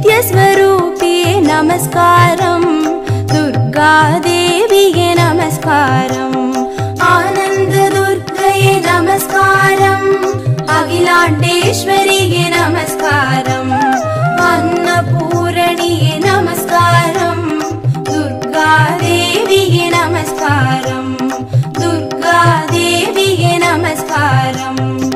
नित्यस्वरूपिये नमस्कारम् दुर्गादेविये नमस्कारम् आनन्ददुर्गये नमस्कारम् अखिलाण्डेश्वरिये नमस्कारम् अन्नपूरणिये नमस्कारम् दुर्गादेविये नमस्कारम् दुर्गादेविये नमस्कारम्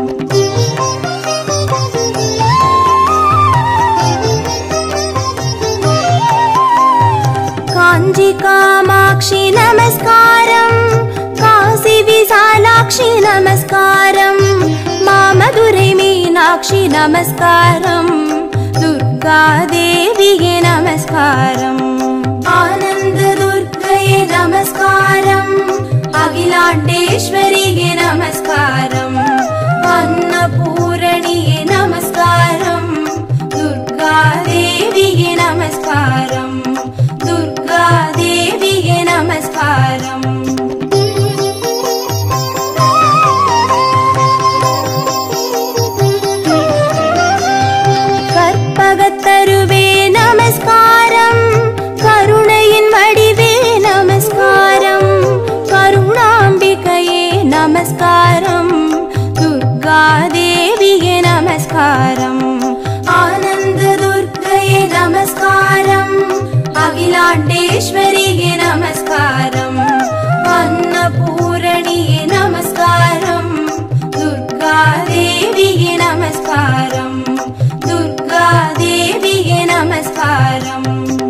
काञ्जी कामाक्षि नमस्कारम् काशी विशालाक्षि नमस्कारम् मामधुरै मीनाक्षि नमस्कारम् दुर्गादेविये नमस्कारम् आनन्ददुर्गये नमस्कारम् अखिलाण्डेश्वरिये नमस्कारम् अन्नपूरणिये नमस्कारम् दुर्गादेविये नमस्कारम् दुर्गादेविये नमस्कारम् கற்பகத்தருவே நமஸ்காரம் கருணையின் வடிவே நமஸ்காரம் கருணாம்பிகையே நமஸ்காரம் துர்காதேவியே நமஸ்காரம் ஆனந்த துர்க்கையே நமஸ்காரம் அகிலாண்டேஸ்வரியே நமஸ்காரம் அன்னபூரணியே நமஸ்காரம் துர்காதேவியே நமஸ்காரம் துர்காதேவியே நமஸ்காரம்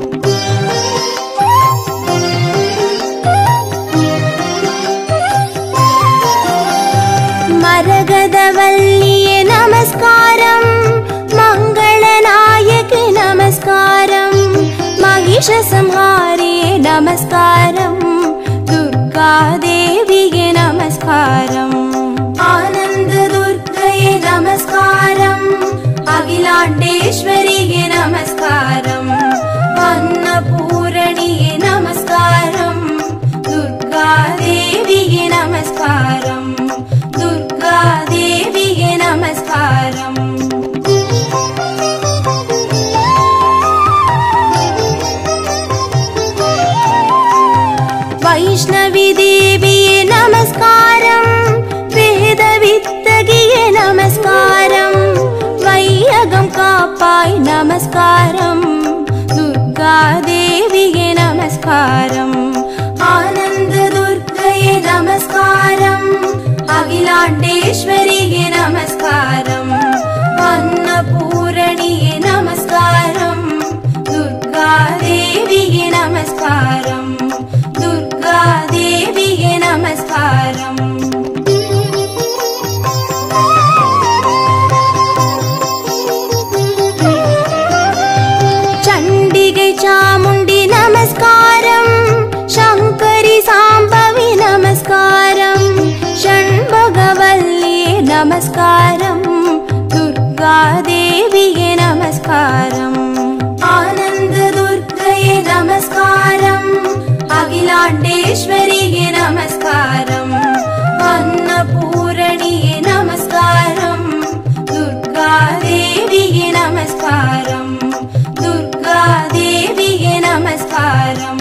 மரகதவல்லியே நமஸ்காரம் மங்களநாயகி நமஸ்காரம் மகிஷசம்ஹாரியே நமஸ்காரம் துர்காதேவியே நமஸ்காரம் ஆனந்த துர்க்கையே நமஸ்காரம் அகிலாண்டேஸ்வரியே நமஸ்காரம் அன்னபூரணியே நமஸ்காரம் துர்காதேவியே நமஸ்காரம் துர்காதேவியே நமஸ்காரம் வைஷ்ணவி தேவியே நமஸ்காரம் வேதவித்தகியே நமஸ்காரம் வையகம் காப்பாய் நமஸ்காரம் துர்காதேவியே நமஸ்காரம் ஆனந்த துர்க்கையே நமஸ்காரம் அகிலாண்டேஸ்வரியே நமஸ்காரம் அன்னபூரணியே நமஸ்காரம் துர்காதேவியே நமஸ்காரம் துர்காதேவியே நமஸ்காரம் சண்டிகை சாமுண்டி நமஸ்காரம் சங்கரி சாம்பவி நமஸ்காரம் ஷண்பகவல்லியே நமஸ்காரம் துர்காதேவியே நமஸ்காரம் ஆனந்த துர்க்கையே நமஸ்காரம் அகிலாண்டேஸ்வரியே நமஸ்காரம் அன்னபூரணியே நமஸ்காரம் துர்காதேவியே நமஸ்காரம் துர்காதேவியே நமஸ்காரம்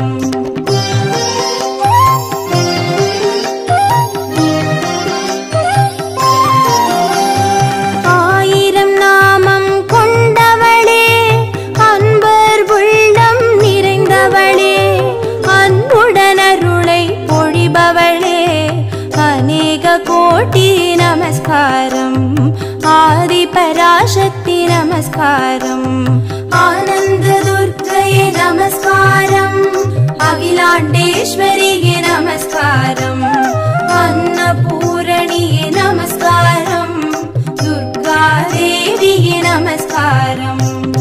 ஆயிரம் நாமம் கொண்டவளே அன்பர் உள்ளம் நிறைந்தவளே அன்புடன் அருளை பொழிபவளே அநேக கோட்டி நமஸ்காரம் ஆதி பராசக்தி நமஸ்காரம் ஆனந்த துர்க்கையே நமஸ்காரம் அகிலாண்டேஸ்வரியே நமஸ்காரம் அன்னபூரணியே நமஸ்காரம் துர்காதேவியே நமஸ்காரம்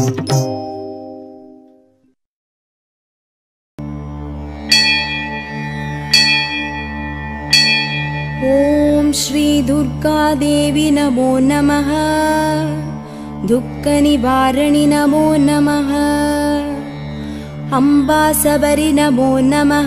ॐ श्रीदुर्गादेवि नमो नमः दुःखनिवारणि नमो नमः अम्बासबरि नमो नमः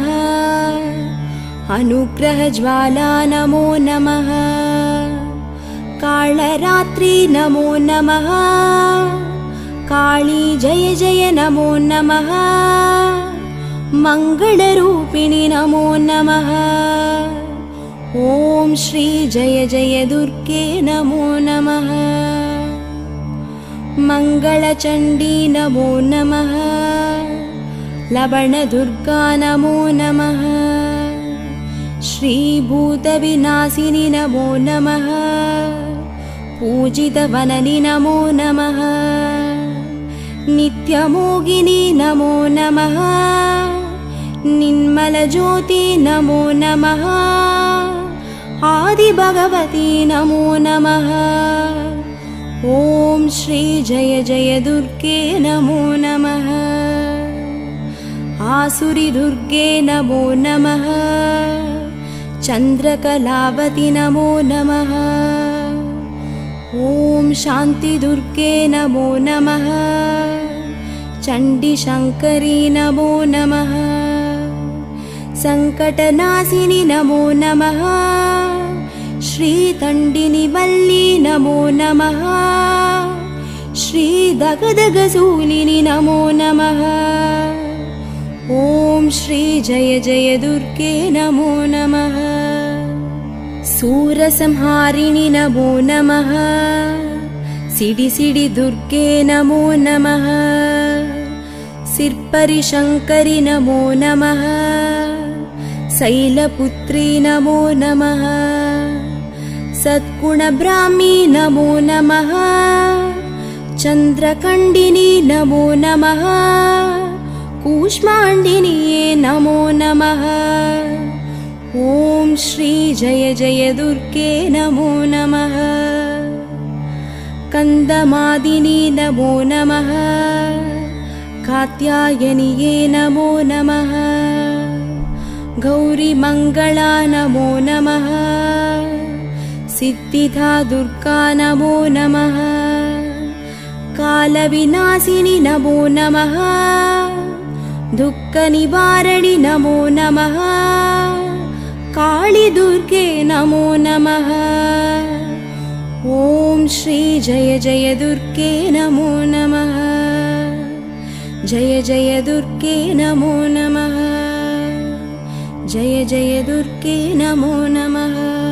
अनुग्रहज्वाला नमो नमः काळरात्रि नमो नमः काली जय जय नमो नमः मङ्गलरूपिणि नमो नमः ॐ श्री जय जय दुर्गे नमो नमः मङ्गलचण्डी नमो नमः लवणदुर्गा नमो नमः श्रीभूतविनाशिनि नमो नमः पूजितवननि नमो नमः नित्यमोगिनि नमो नमः निर्मलज्योति नमो नमः आदिभगवती नमो नमः ॐ श्री जय जय दुर्गे नमो नमः आसुरिदुर्गे नमो नमः चन्द्रकलावति नमो नमः ॐ शान्तिदुर्गे नमो नमः चण्डिशङ्करी नमो नमः सङ्कटनाशिनि नमो नमः श्रीतण्डिनि वल्ली नमो नमः श्रीदगदगसूलिनि नमो नमः ॐ श्री जय जय दुर्गे नमो नमः सूरसंहारिणि नमो नमः सिडि सिडि दुर्गे नमो नमः सिर्परिशङ्करि नमो नमः शैलपुत्री नमो नमः सद्गुणब्राह्मी नमो नमः चन्द्रकण्डिनी नमो नमः कूष्माण्डिनीये नमो नमः ॐ श्री जय जय दुर्गे नमो नमः कन्दमादिनी नमो नमः कात्यायनिये नमो नमः गौरीमङ्गला नमो नमः सिद्धिधा दुर्गा नमो नमः कालविनाशिनि नमो नमः दुःखनिवारणि नमो नमः काळिदुर्गे नमो नमः ॐ श्री जय जय दुर्गे नमो नमः जय जय दुर्गे नमो नमः जय जय दुर्गे नमो नमः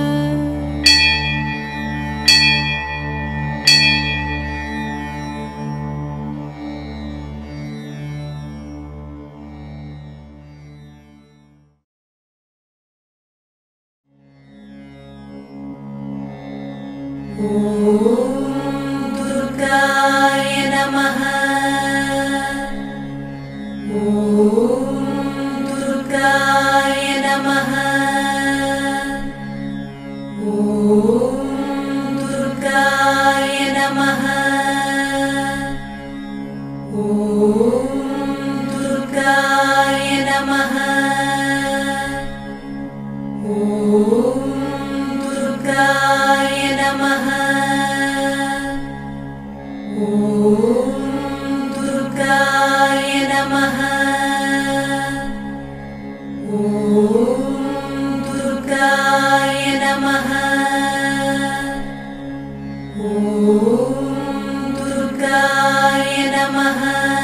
दुर्गाय नमः ॐ दुर्गाय नमः ॐ दुर्गाय नमः ॐ दुर्गाय नमः ॐ दुर्गाय नमः ॐ दुर्गाय नमः ॐ दुर्गाय नमः ॐ दुर्गाय नमः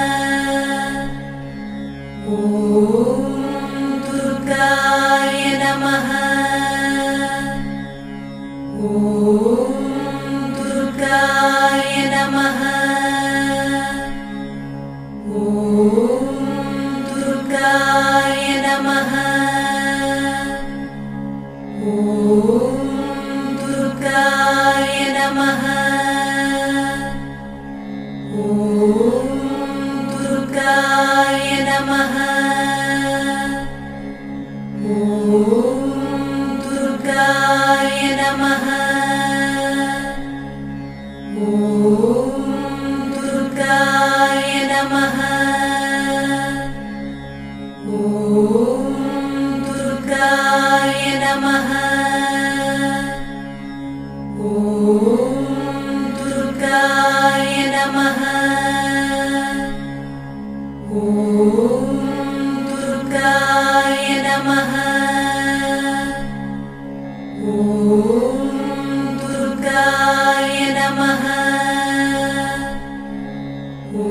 ॐ दुर्गाय नमः ॐ दुर्गाय नमः ॐ दुर्गाय नमः ॐ दुर्गाय नमः ॐ दुर्गाय नमः ॐ दुर्गाय नमः ॐ दुर्गाय नमः ॐ दुर्गाय नमः ॐ दुर्गाय नमः ॐ दुर्गाय नमः ॐ दुर्गाय नमः ॐ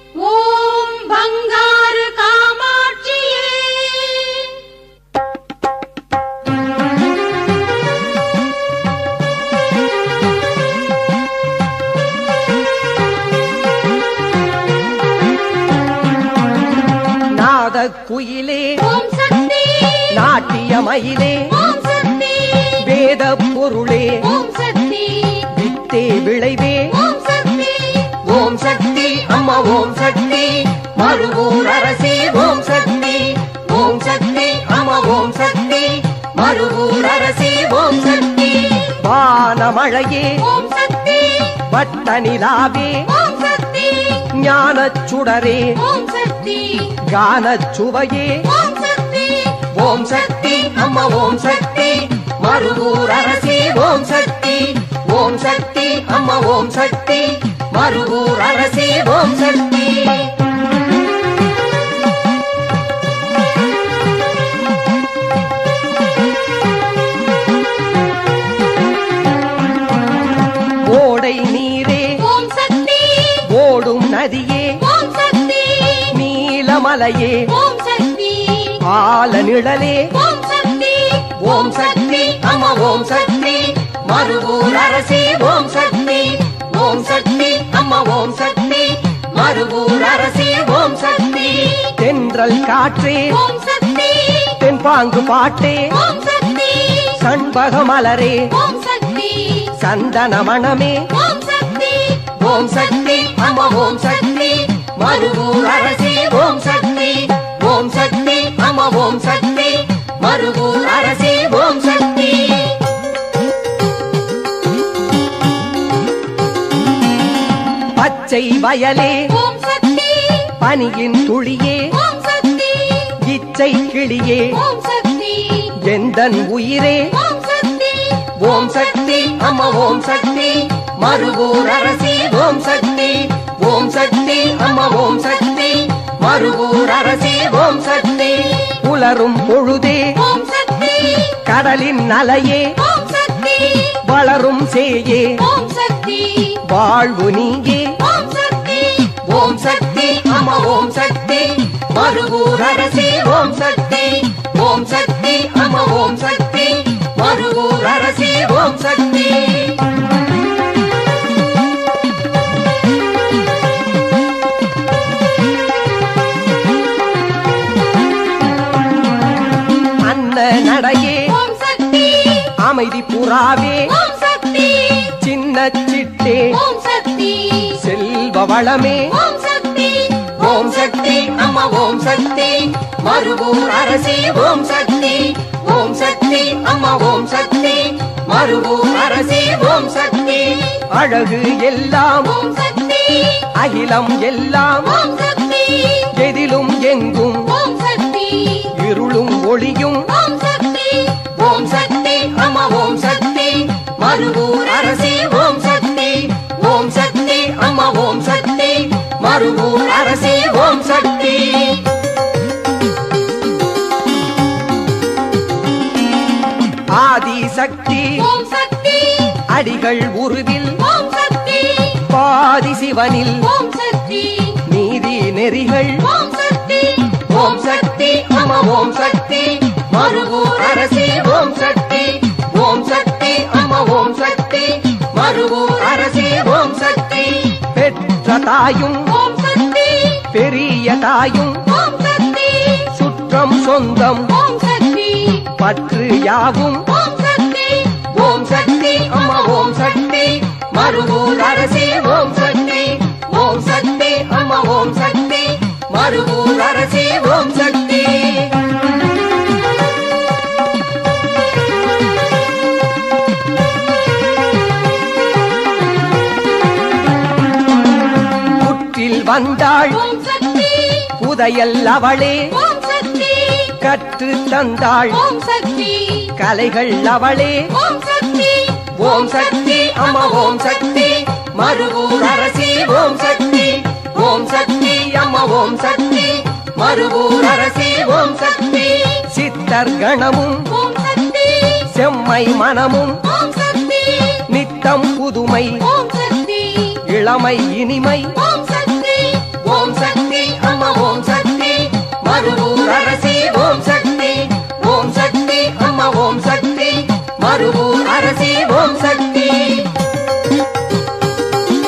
குயிலே ஓம் சக்தி நாட்டிய மயிலே ஓம் சக்தி வேத பொருளே ஓம் சக்தி வித்தே விளைவே ஓம் சக்தி ஓம் சக்தி அம்மா ஓம் சக்தி மறுவூர் அரசி ஓம் சக்தி ஓம் சக்தி அம்மா ஓம் சக்தி மறுவூர் அரசி ஓம் சக்தி வானமழையே ஓம் சக்தி வட்ட நிலாவே ஓம் சக்தி ஞானச் சுடரே ஓம் சக்தி கானச் சுவையே ஓம் சக்தி ஓம் சக்தி அம்மா ஓம் சக்தி மறுவூர் அரசி ஓம் சக்தி ஓம் சக்தி அம்மா ஓம் சக்தி மறுவூர் அரசி ஓம் சக்தி ஓடை நீரே ஓம் சக்தி ஓடும் நதியே ஓம் சக்தி நீலமலையே ஓம் சக்தி ஆல நிழலே ஓம் சக்தி ஓம் சக்தி அம்மா ஓம் சக்தி மறுவூர் அரசி ஓம் சக்தி ஓம் சக்தி அம்மா ஓம் சக்தி மறுவூர் அரசி ஓம் சக்தி தென்றல் காற்றே ஓம் சக்தி தென்பாங்கு பாட்டே ஓம் சக்தி சண்பக மலரே ஓம் சக்தி சந்தன மணமே ஓம் சக்தி ஓம் சக்தி அம்மா ஓம் சக்தி மறுவூர் அரசி ஓம் சக்தி ஓம் சக்தி அம்மா ஓம் சக்தி மறுவூர் அரசி ஓம் சக்தி பச்சை வயலே ஓம் சக்தி பனியின் துளியே ஓம் சக்தி இச்சை கிளியே ஓம் சக்தி எந்தன் உயிரே ஓம் சக்தி ஓம் சக்தி அம்மா ஓம் சக்தி மறுவூர் அரசி ஓம் சக்தி ஓம் சக்தி அம்மா ஓம் சக்தி மறுவூர் அரசி ஓம் சக்தி உலரும் பொழுதே ஓம் சக்தி கடலின் அலையே ஓம் சக்தி வளரும் சேயே ஓம் சக்தி வாழ்வு நீயே ஓம் சக்தி ஓம் சக்தி அம்மா ஓம் சக்தி மறுவூர் அரசி ஓம் சக்தி ஓம் சக்தி அம்மா ஓம் சக்தி மறுவூர் அரசி ஓம் சக்தி அன்ன நடையே ஓம் சக்தி அமைதி புறாவே ஓம் சக்தி சின்ன சிட்டே ஓம் சக்தி செல்வ வளமே ஓம் சக்தி ஓம் சக்தி அம்மா ஓம் சக்தி மறுவூர் அரசி ஓம் சக்தி ஓம் சக்தி அம்மா ஓம் சக்தி மறுவூர் அரசி ஓம் சக்தி அழகு எல்லாம் ஓம் சக்தி அகிலம் எல்லாம் ஓம் சக்தி எதிலும் எங்கும் ஓம் சக்தி இருளும் ஒளியும் ஓம் சக்தி ஓம் சக்தி அம்மா ஓம் சக்தி மறுவூர் அரசி ஓம் சக்தி ஓம் சக்தி அம்மா ஓம் சக்தி மறுவூர் அரசி ஓம் சக்தி ஆதி சக்தி ஓம் சக்தி அடிகள் உருவில் ஓம் சக்தி பாதி சிவனில் ஓம் சக்தி நீதி நெறிகள் ஓம் சக்தி ஓம் சக்தி அம்மா ஓம் சக்தி மறுவூர் அரசி ஓம் சக்தி ஓம் சக்தி அம்மா ஓம் சக்தி மறுவூர் அரசி ஓம் சக்தி பெற்ற தாயும் ஓம் சக்தி பெரிய தாயும் ஓம் சக்தி சுற்றம் சொந்தம் ஓம் சக்தி பற்று யாவும் ஓம் சக்தி ஓம் சக்தி அம்மா ஓம் சக்தி மறுவூர் அரசி ஓம் சக்தி ஓம் சக்தி அம்மா ஓம் சக்தி மறுவூர் அரசி ஓம் சக்தி புற்றில் வந்தாள் ஓம் சக்தி புதையல் அவளே ஓம் சக்தி கற்று தந்தாள் ஓம் சக்தி கலைகள் அவளே ஓம் சக்தி ஓம் சக்தி அம்மா ஓம் சக்தி மறுவூர் அரசி ஓம் சக்தி ஓம் சக்தி அம்மா ஓம் சக்தி மறுவூர் அரசி ஓம் சக்தி சித்தர் கணமும் ஓம் சக்தி செம்மை மனமும் ஓம் சக்தி நித்தம் புதுமை ஓம் சக்தி இளமை இனிமை ஓம் சக்தி ஓம் சக்தி அம்மா ஓம் சக்தி மறுவூர் அரசி ஓம் சக்தி ஓம் சக்தி அம்மா ஓம் சக்தி மறுவூர் அரசி ஓம் சக்தி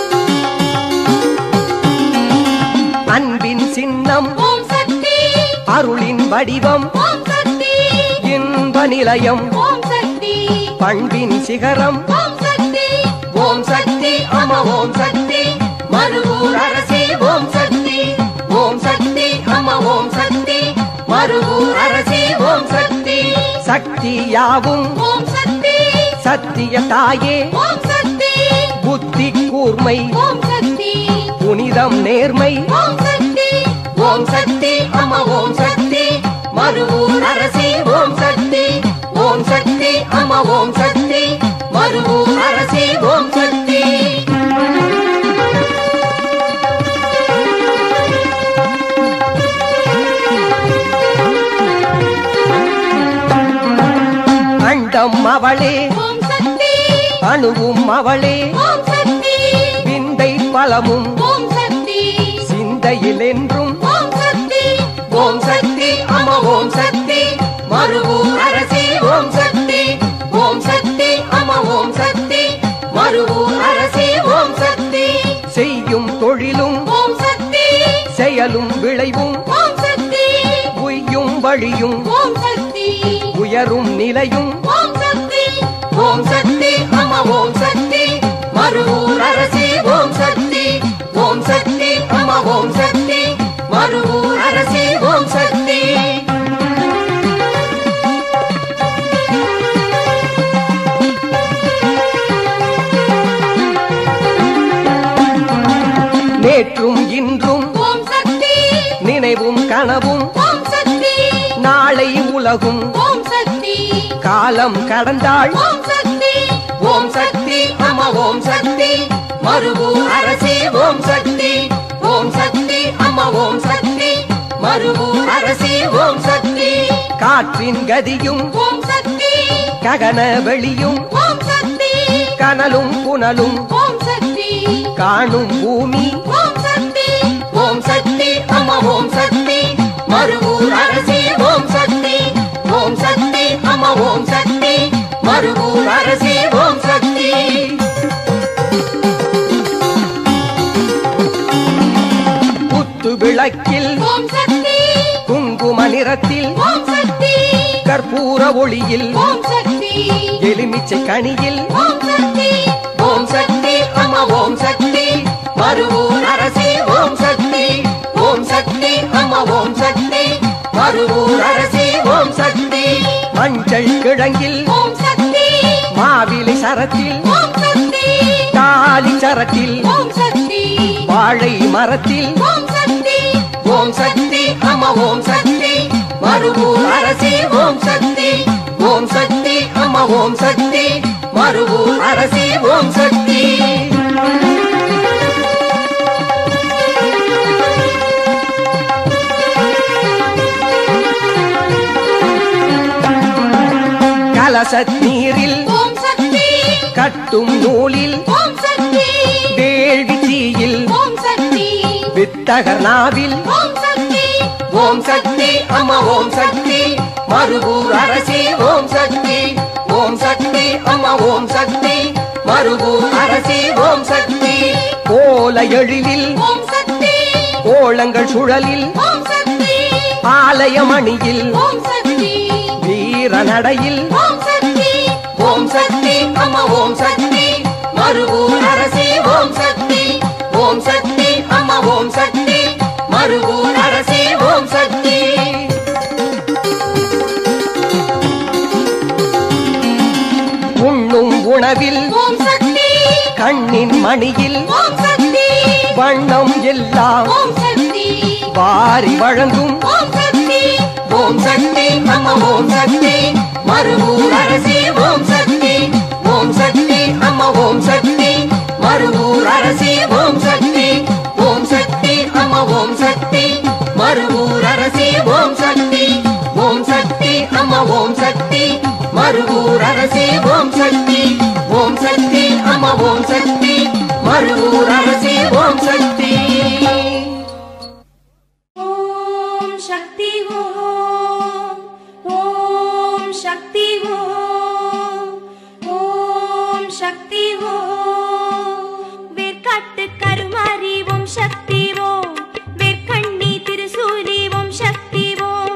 அன்பின் சின்னம் ஓம் சக்தி அருளின் வடிவம் ஓம் சக்தி இன்ப நிலையம் ஓம் சக்தி பண்பின் சிகரம் ஓம் சக்தி ஓம் சக்தி அம ஓம் சக்தி மறுவூர் அரசி ஓம் சக்தி ஓம் சக்தி அம ஓம் சக்தி மறுவூர் அரசி ஓம் சக்தி சக்தி யாவும் ஓம் சக்தி சத்திய தாயே ஓம் சக்தி புத்தி கூர்மை ஓம் சக்தி புனிதம் நேர்மை ஓம் சக்தி ஓம் சக்தி அம்மா ஓம் சக்தி மறுவூர் அரசி ஓம் சக்தி ஓம் சக்தி அம்மா ஓம் சக்தி மறுவூர் அரசி ஓம் சக்தி அண்டம் அவளே ஓம் சக்தி அணுவும் அவளே ஓம் சக்தி விந்தை பலமும் ஓம் சக்தி சிந்தையில் என்றும் ஓம் சக்தி ஓம் சக்தி அம்மா ஓம் சக்தி மறுவூர் அரசி ஓம் சக்தி ஓம் சக்தி அம்மா ஓம் சக்தி மறுவூர் அரசி ஓம் சக்தி செய்யும் தொழிலும் ஓம் சக்தி செயலும் விளைவும் ஓம் சக்தி உய்யும் வழியும் ஓம் சக்தி உயரும் நிலையும் ஓம் சக்தி ஓம் சக்தி அம்மா ஓம் சக்தி மறுவூர் அரசி ஓம் சக்தி ஓம் சக்தி அம்மா ஓம் சக்தி மறுவூர் அரசி ஓம் சக்தி நேற்றும் இன்றும் ஓம் சக்தி நினைவும் கனவும் ஓம் சக்தி நாளை உலகும் ஓம் சக்தி காலம் கடந்தாள் ஓம் சக்தி ஓம் சக்தி அம்மா ஓம் சக்தி மறுவூர் அரசி ஓம் சக்தி ஓம் சக்தி அம்மா ஓம் சக்தி மறுவூர் அரசி ஓம் சக்தி காற்றின் கதியும் ஓம் சக்தி ககன வெளியும் ஓம் சக்தி கனலும் புனலும் ஓம் சக்தி காணும் பூமி ஓம் சக்தி ஓம் சக்தி அம்மா ஓம் சக்தி மறுவூர் அரசி ஓம் சக்தி ஓம் சக்தி அம்மா ஓம் சக்தி மறுவூர் அரசி ஓம் சக்தி குத்து விளக்கில் ஓம் சக்தி குங்கும நிறத்தில் ஓம் சக்தி கற்பூர ஒளியில் ஓம் சக்தி எலுமிச்சை கனியில் ஓம் சக்தி ஓம் சக்தி அம்மா ஓம் சக்தி மறுவூர் அரசி ஓம் சக்தி ஓம் சக்தி அம்மா ஓம் சக்தி மறுவூர் அரசி ஓம் சக்தி மஞ்சள் கிழங்கில் ஓம் சக்தி மாவிலை சரத்தில் ஓம் சக்தி தாலி சரத்தில் ஓம் சக்தி வாழை மரத்தில் ஓம் சக்தி ஓம் சக்தி அம்மா ஓம் சக்தி மறுவூர் அரசி ஓம் சக்தி ஓம் சக்தி அம்மா ஓம் சக்தி மறுவூர் அரசி ஓம் சக்தி கலசத் நீரில் ஓம் சக்தி கட்டும் நூலில் ஓம் சக்தி வேள்வி தீயில் ஓம் சக்தி வித்தகர் நாவில் ஓம் சக்தி ஓம் சக்தி அம்மா ஓம் சக்தி மறுவூர் அரசி ஓம் சக்தி ஓம் சக்தி அம்மா ஓம் சக்தி மறுவூர் அரசி ஓம் சக்தி கோல எழிலில் ஓம் சக்தி கோலங்கள் சுழலில் ஓம் சக்தி ஆலயமணியில் ஓம் சக்தி வீர நடையில் ஓம் சக்தி ஓம் சக்தி அம்மா ஓம் சக்தி மறுவூர் அரசி ஓம் சக்தி ஓம் சக்தி அம்மா ஓம் சக்தி மறுவூர் அரசி ஓம் சக்தி உண்ணும் உணவில் ஓம் சக்தி கண்ணின் மணியில் ஓம் சக்தி வண்ணம் எல்லாம் ஓம் சக்தி வாரி வழங்கும் ஓம் சக்தி ஓம் சக்தி அம்மா ஓம் சக்தி மறுவூர் அரசி ஓம் சக்தி ஓம் சக்தி அம்மா ஓம் சக்தி மறுவூர் அரசி ஓம் சக்தி ஓம் சக்தி அம்மா ஓம் சக்தி மறுவூர் அரசி ஓம் சக்தி ஓம் சக்தி அம்மா ஓம் சக்தி மறுவூர் அரசி ஓம் சக்தி ஓம் சக்தி அம்மா ஓம் சக்தி மறுவூர் அரசி ஓம் சக்தி ஓம் சக்தி ஓம் ஓம் சக்தி ஓம் ஓம் சக்தி ஓம் வேர்க்காட்டு கருமாரி ஓம் சக்தி ஓம் வேர்க்கண்ணி திருசூலி ஓம் சக்தி ஓம்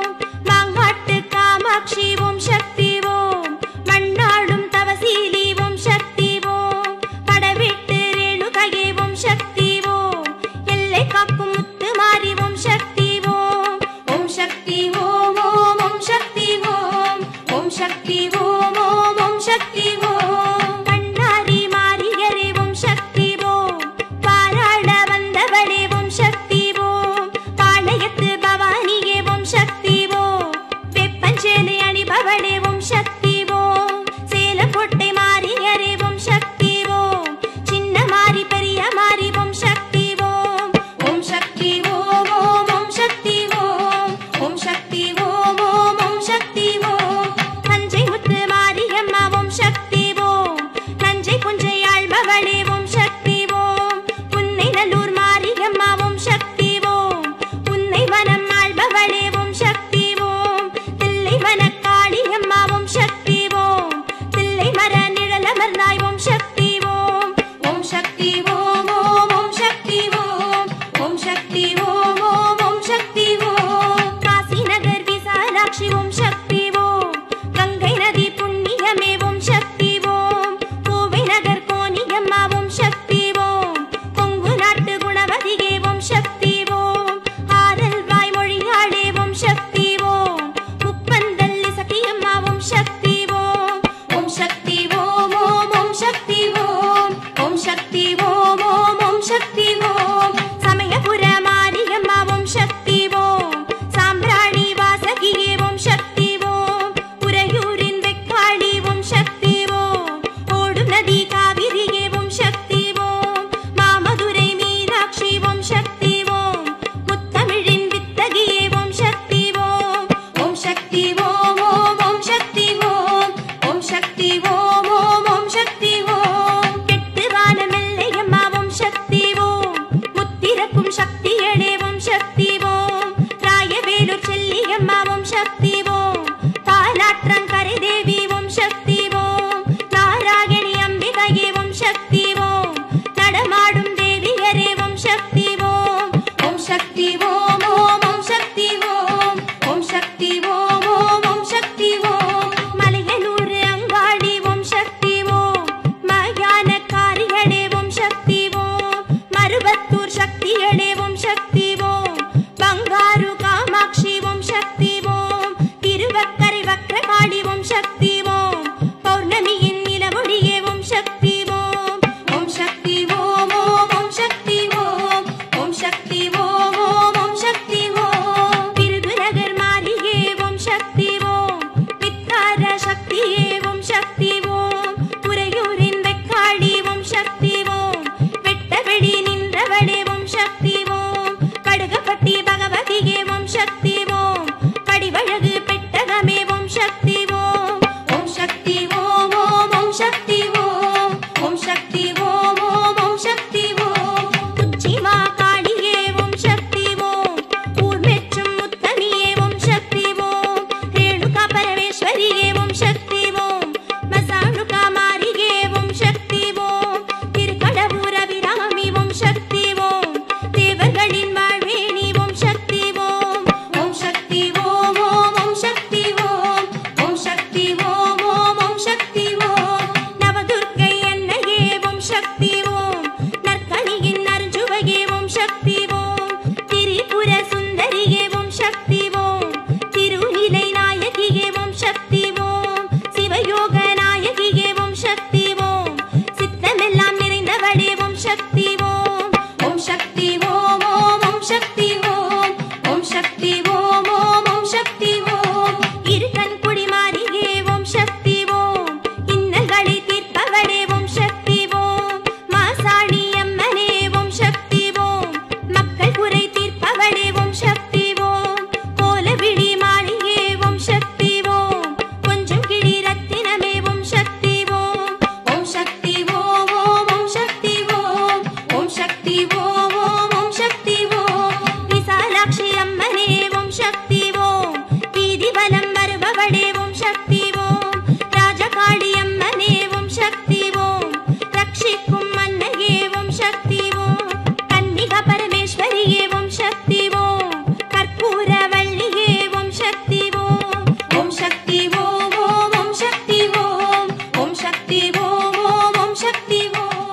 விசாலாட்சி அம்மனே ஓம் சக்தி ஓம் வீதி வலம் வருபவளே ஓம் சக்தி ஓம் ராஜகாளி அம்மனே ஓம் சக்தி ஓம் ரட்சிக்கும் அன்னையே ஓம் சக்தி ஓம் கன்னிக பரமேஸ்வரியே ஓம் சக்தி ஓம் கற்பூர வள்ளியே ஓம் சக்தி ஓம் ஓம் சக்தி ஓம் ஓம் ஓம் சக்தி ஓம் ஓம் சக்தி ஓம் ஓம் ஓம் சக்தி ஓம்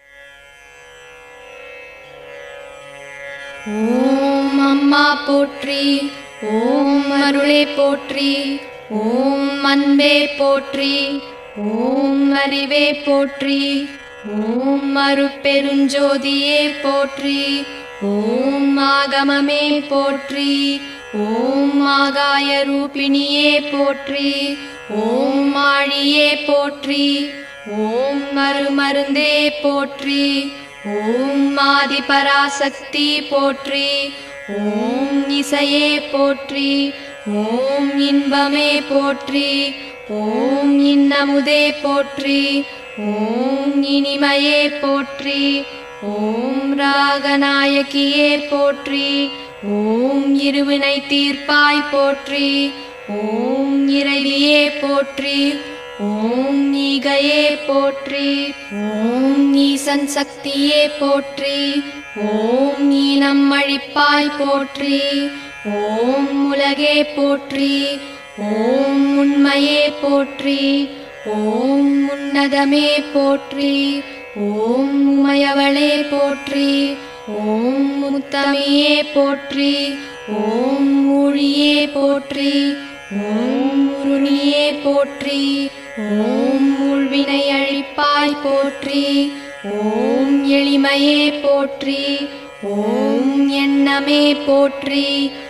ஓம் அம்மா போற்றி ஓம் அருளே போற்றி ஓம் அன்பே போற்றி ஓம் அறிவே போற்றி ஓம் அருட்பெருஞ்சோதியே போற்றி ஓம் ஆகமமே போற்றி ஓம் ஆகாய ரூபிணியே போற்றி ஓம் ஆழியே போற்றி ஓம் மருமருந்தே போற்றி ஓம் ஆதி பராசக்தி போற்றி ஓம் இசையே போற்றி ஓம் இன்பமே போற்றி ஓம் இன்னமுதே போற்றி ஓம் இனிமையே போற்றி ஓம் ராகநாயகியே போற்றி ஓம் இருவினை தீர்ப்பாய் போற்றி ஓம் இறைவியே போற்றி ஓம் ஈகையே போற்றி ஓம் ஈசன் சக்தியே போற்றி ஓம் ஈனம் அழிப்பாய் போற்றி ஓம் உலகே போற்றி ஓம் உண்மையே போற்றி ஓம் உன்னதமே போற்றி ஓம் உமையவளே போற்றி ஓம் முத்தமையே போற்றி ஓம் ஊழியே போற்றி ஓம் உருணியே போற்றி ஓம் உள்வினை அழிப்பாய் போற்றி ஓம் எளிமையே போற்றி ஓம் எண்ணமே போற்றி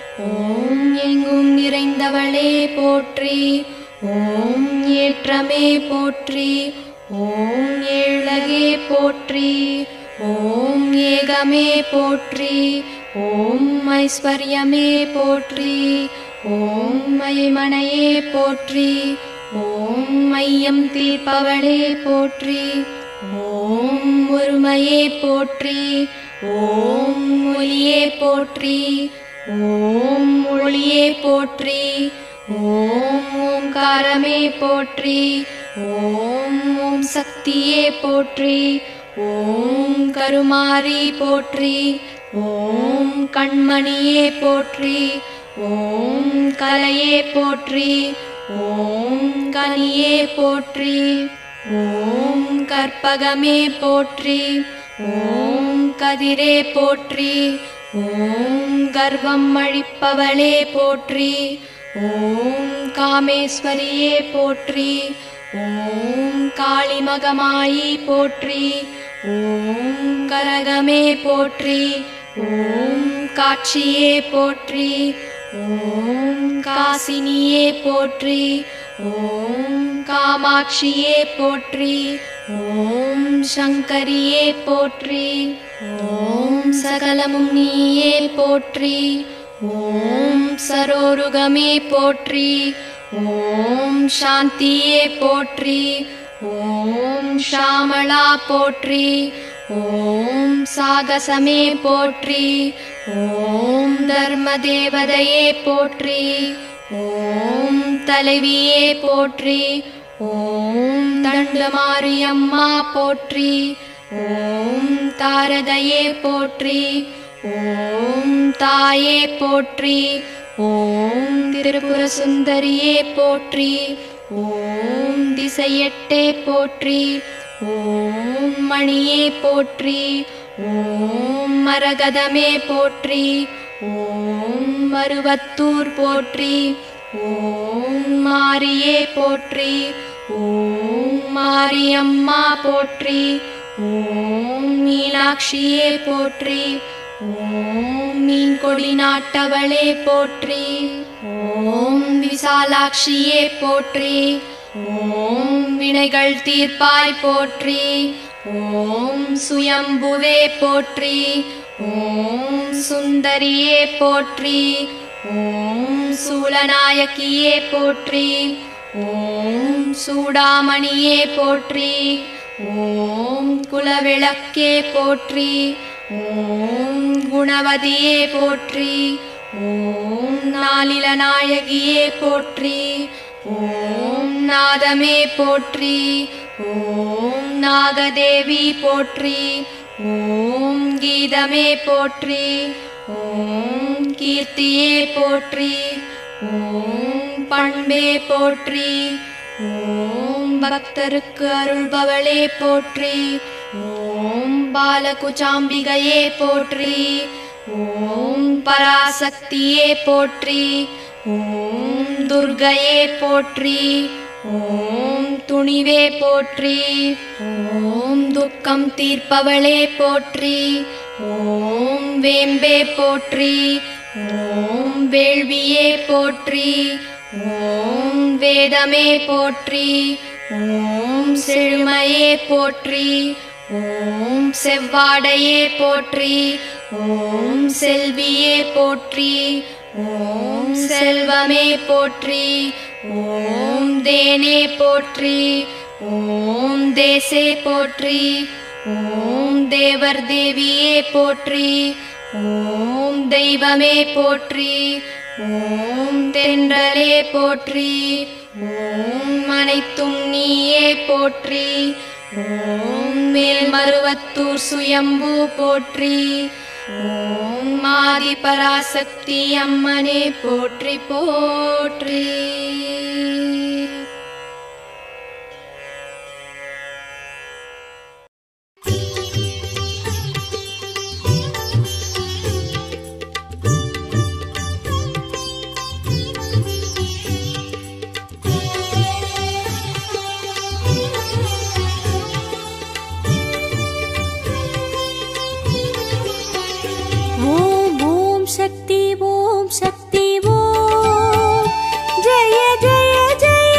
ஓம் எங்கும் நிறைந்தவளே போற்றி ஓம் ஏற்றமே போற்றி ஓம் ஏழகே போற்றி ஓம் ஏகமே போற்றி ஓம் ஐஸ்வர்யமே போற்றி ஓம் மயமனையே போற்றி ஓம் மையம் தீர்ப்பவளே போற்றி ஓம் ஒருமையே போற்றி ஓம் ஒலியே போற்றி ஓம் ஒளியே போற்றி ஓம் ஓம்காரமே போற்றி ஓம் ஓம் சக்தியே போற்றி ஓம் கருமாரி போற்றி ஓம் கண்மணியே போற்றி ஓம் கலையே போற்றி ஓம் கனியே போற்றி ஓம் கற்பகமே போற்றி ஓம் கதிரே போற்றி ஓம் கர்வம் அழிப்பவளே போற்றி ஓம் காமேஸ்வரியே போற்றி ஓம் காளிமகமாயி போற்றி ஓம் கரகமே போற்றி ஓம் காட்சியே போற்றி ஓம் காசினியே போற்றி ஓம் காமாட்சியே போற்றி ஓம் சங்கரியே போற்றி ஓம் சகலமும் நீயே போற்றி ஓம் சரோருகமே போற்றி ஓம் சாந்தியே போற்றி ஓம் ஷாமளா போற்றி ஓம் சாகசமே போற்றி ஓம் தர்ம தேவதையே போற்றி ஓம் தலைவியே போற்றி ஓம் தண்டமாரியம்மா போற்றி ஓம் தாரகையே போற்றி ஓம் தாயே போற்றி ஓம் திரிபுர சுந்தரியே போற்றி ஓம் திசையெட்டே போற்றி ஓம் மணியே போற்றி ஓம் மரகதமே போற்றி ஓம் மருவத்தூர் போற்றி ஓம் மாரியே போற்றி ஓம் மாரியம்மா போற்றி ஓம் மீனாட்சியே போற்றி ஓம் மீன் கொடி நாட்டவளே போற்றி ஓம் விசாலாட்சியே போற்றி ஓம் வினைகள் தீர்ப்பாய் போற்றி ஓம் சுயம்புவே போற்றி ஓம் சுந்தரியே போற்றி ஓம் சூலநாயகியே போற்றி ஓம் சூடாமணியே போற்றி ஓம் குலவிளக்கே போற்றி ஓம் குணவதியே போற்றி ஓம் நாளில நாயகியே போற்றி ஓம் நாதமே போற்றி ஓம் நாகதேவி போற்றி ஓம் கீதமே போற்றி ஓம் கீர்த்தியே போற்றி ஓம் பண்பே போற்றி ஓம் பக்தருக்கு அருள்பவளே போற்றி ஓம் பாலகுச்சாம்பிகையே போற்றி ஓம் பராசக்தியே போற்றி ஓம் துர்கையே போற்றி ஓம் துணிவே போற்றி ஓம் துக்கம் தீர்ப்பவளே போற்றி ஓம் வேம்பே போற்றி ஓம் வேள்வியே போற்றி ஓம் வேதமே போற்றி ஓம் செழுமையே போற்றி ஓம் செவ்வாடையே போற்றி ஓம் செல்வியே போற்றி ஓம் செல்வமே போற்றி ஓம் தேனே போற்றி ஓம் தேசே போற்றி ஓம் தேவர் தேவியே போற்றி ஓம் தெய்வமே போற்றி ஓம் தென்றலே போற்றி ஓம் அனைத்தும் நீயே போற்றி ஓம் மேல்மருவத்தூர் சுயம்பு போற்றி ஓம் ஆதி பராசக்தி அம்மனே போற்றி போற்றி ஓம் ஓம் சக்தி ஓம் சக்தி ஓம் ஜெய ஜெய ஜெய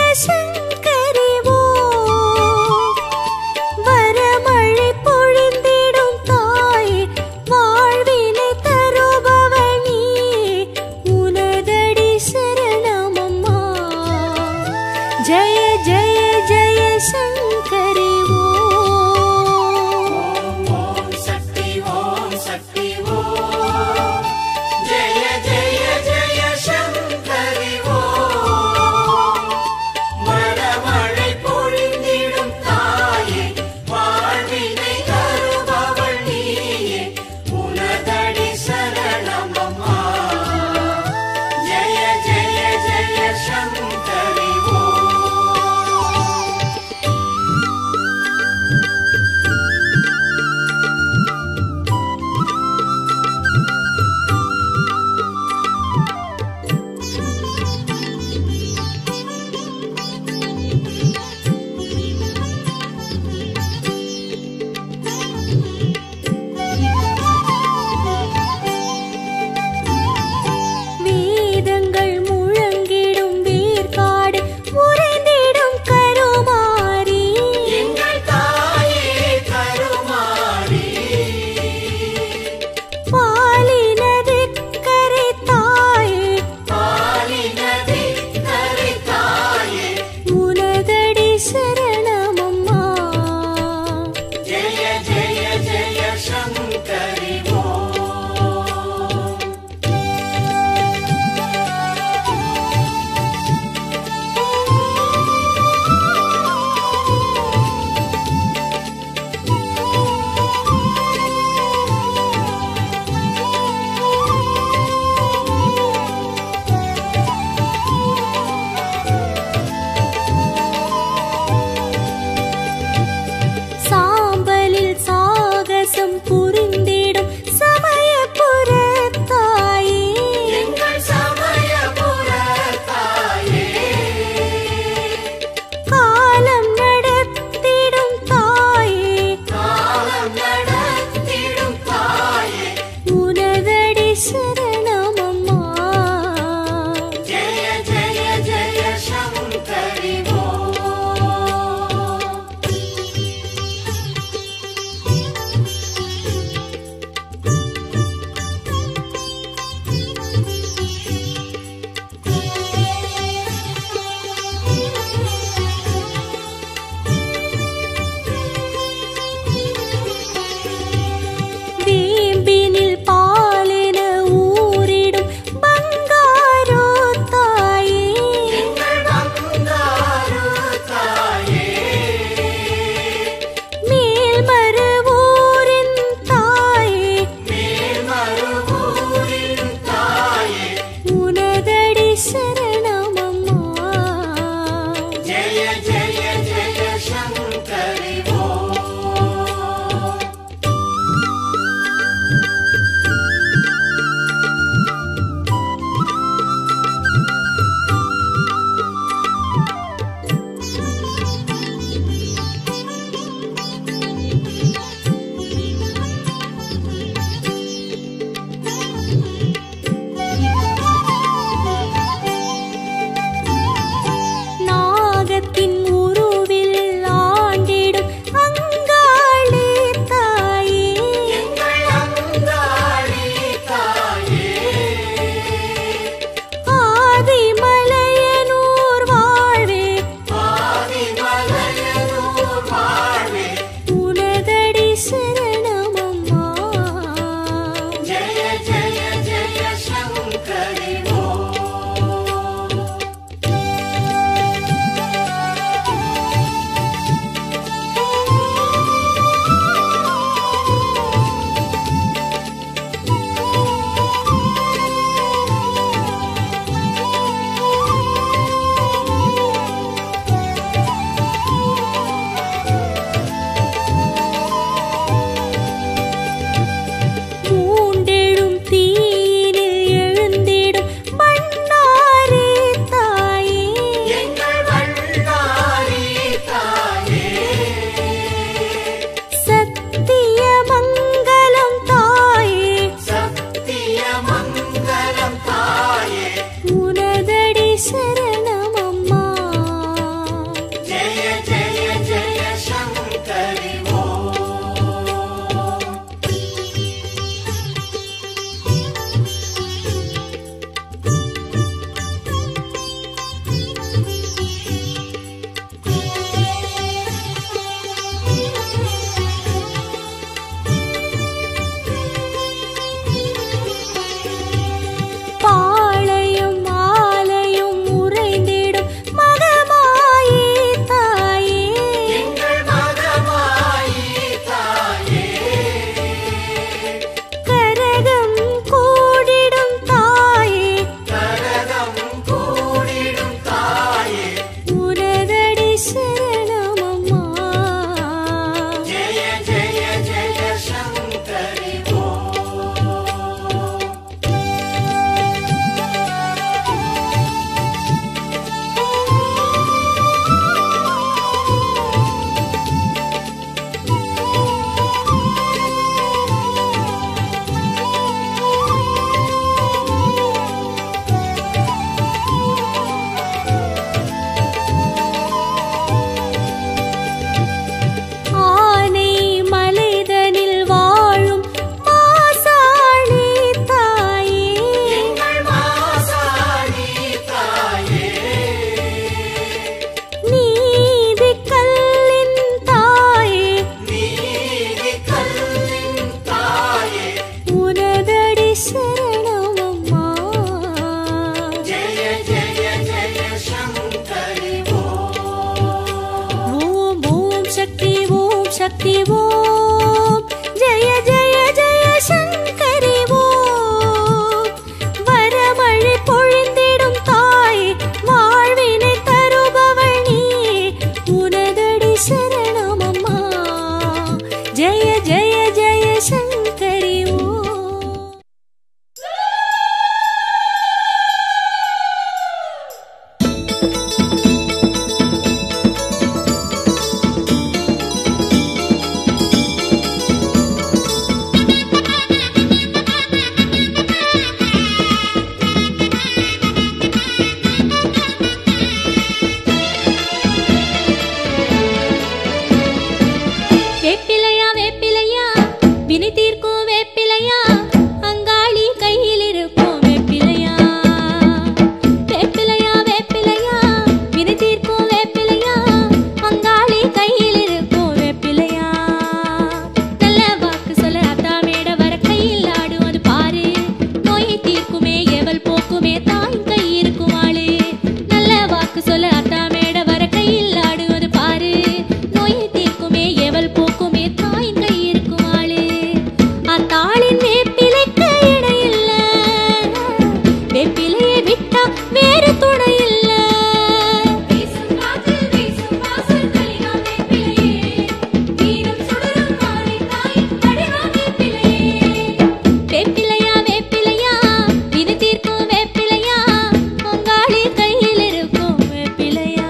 விட்டா வேறு துணை இல்ல வீசும் காற்றில் வீசும் வாசல் கலிகால் வேப்பிலையே வீரம் சுடரும் மாறி தாய் அடிவா வேப்பிலையே வேப்பிலையா வேப்பிலையா வினை தீர்க்கும் வேப்பிலையா பொங்காளி கையில் இருக்கும் வேப்பிலையா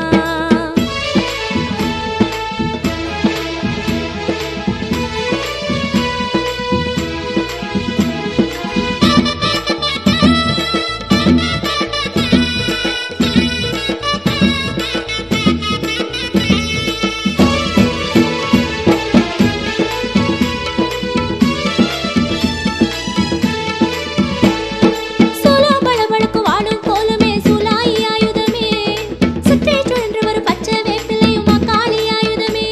சூலோ பளபளக்கு வாழும் கோலமே சூலாயி ஆயுதமே சுற்றி சுழன்று வரும் பச்சை வேப்பிலையும் காளி ஆயுதமே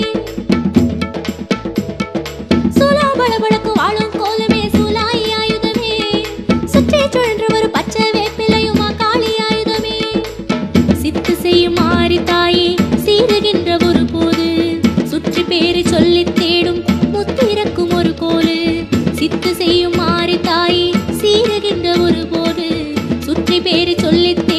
சூலோ பளபளக்கு வாழும் கோலமே சூலாயி ஆயுதமே சுற்றி சுழன்று வரும் பச்சை வேப்பிலையும் காளி ஆயுதமே சித்து செய்யும் மாறி தாயே சீருகின்ற ஒரு போது சுற்றி பேரை சொல்லித் தேடும் முத்திறக்கும் ஒரு கோலு சித்து செய்யும் மாறி தாயே சீருகின்ற ஒரு போது சுற்றி பேரை சொல்லித்